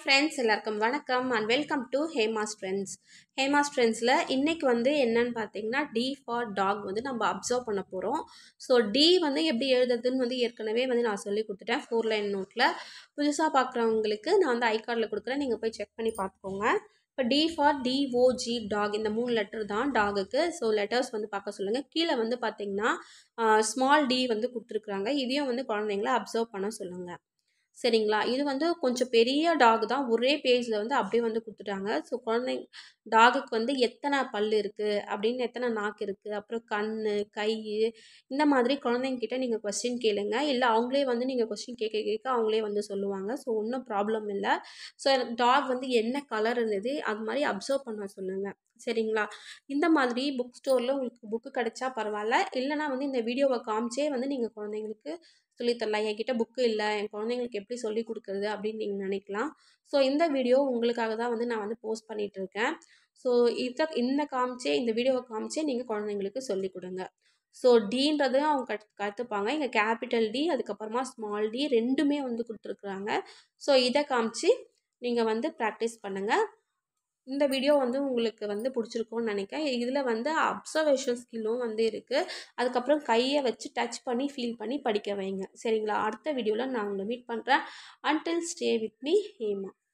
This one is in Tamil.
ஃப்ரெண்ட்ஸ் எல்லாருக்கும் வணக்கம் and welcome to Hema's friends Hema's ஃப்ரெண்ட்ஸில் இன்றைக்கி வந்து என்னன்னு பார்த்தீங்கன்னா டி ஃபார் டாக் வந்து நம்ம அப்சர்வ் பண்ண போகிறோம் ஸோ டி வந்து எப்படி எழுதுறதுன்னு வந்து ஏற்கனவே வந்து நான் சொல்லி கொடுத்துட்டேன் ஃபோர் லைன் நோட்டில் புதுசாக பார்க்குறவங்களுக்கு நான் வந்து ஐ கார்டில் கொடுக்குறேன் நீங்கள் போய் செக் பண்ணி பார்த்துக்கோங்க இப்போ டி ஃபார் டிஓஜி டாக் இந்த மூணு லெட்டர் தான் டாகுக்கு ஸோ லெட்டர்ஸ் வந்து பார்க்க சொல்லுங்கள் கீழே வந்து பார்த்தீங்கன்னா ஸ்மால் டி வந்து கொடுத்துருக்குறாங்க இதையும் வந்து குழந்தைங்கள அப்சர்வ் பண்ண சொல்லுங்கள் சரிங்களா இது வந்து கொஞ்சம் பெரிய டாக் தான் ஒரே பேஜில் வந்து அப்படியே வந்து கொடுத்துட்டாங்க ஸோ குழந்தைங்க டாகுக்கு வந்து எத்தனை பல் இருக்குது அப்படின்னு எத்தனை நாக்கு இருக்குது அப்புறம் கண் கை இந்த மாதிரி குழந்தைங்கிட்ட நீங்கள் கொஸ்டின் கேளுங்க இல்லை அவங்களே வந்து நீங்கள் கொஸ்டின் கேட்க கேட்க அவங்களே வந்து சொல்லுவாங்க ஸோ ஒன்றும் ப்ராப்ளம் இல்லை ஸோ டாக் வந்து என்ன கலர் இருந்தது அது மாதிரி அப்சர்வ் பண்ண சொல்லுங்கள் சரிங்களா இந்த மாதிரி புக் ஸ்டோரில் உங்களுக்கு புக்கு கிடைச்சா பரவாயில்ல இல்லைனா வந்து இந்த வீடியோவை காமிச்சே வந்து நீங்கள் குழந்தைங்களுக்கு சொல்லித்தரலாம் என்கிட்ட புக்கு இல்லை என் குழந்தைங்களுக்கு எப்படி சொல்லி கொடுக்குறது அப்படின்னு நீங்கள் நினைக்கலாம் ஸோ இந்த வீடியோ உங்களுக்காக தான் வந்து நான் வந்து போஸ்ட் பண்ணிகிட்டு இருக்கேன் ஸோ இதை இந்த காமிச்சே இந்த வீடியோவை காமிச்சே நீங்கள் குழந்தைங்களுக்கு சொல்லி கொடுங்க ஸோ டீன்றது அவங்க கற்று கற்றுப்பாங்க இங்கே கேபிட்டல் டி அதுக்கப்புறமா ஸ்மால் டி ரெண்டுமே வந்து கொடுத்துருக்குறாங்க ஸோ இதை காமிச்சு நீங்கள் வந்து ப்ராக்டிஸ் பண்ணுங்கள் இந்த வீடியோ வந்து உங்களுக்கு வந்து பிடிச்சிருக்கும்னு நினைக்கிறேன் இதில் வந்து அப்சர்வேஷன் ஸ்கில்லும் வந்து இருக்குது அதுக்கப்புறம் கையை வச்சு டச் பண்ணி ஃபீல் பண்ணி படிக்க வைங்க சரிங்களா அடுத்த வீடியோவில் நான் உங்களை மீட் பண்ணுறேன் until stay with me Hema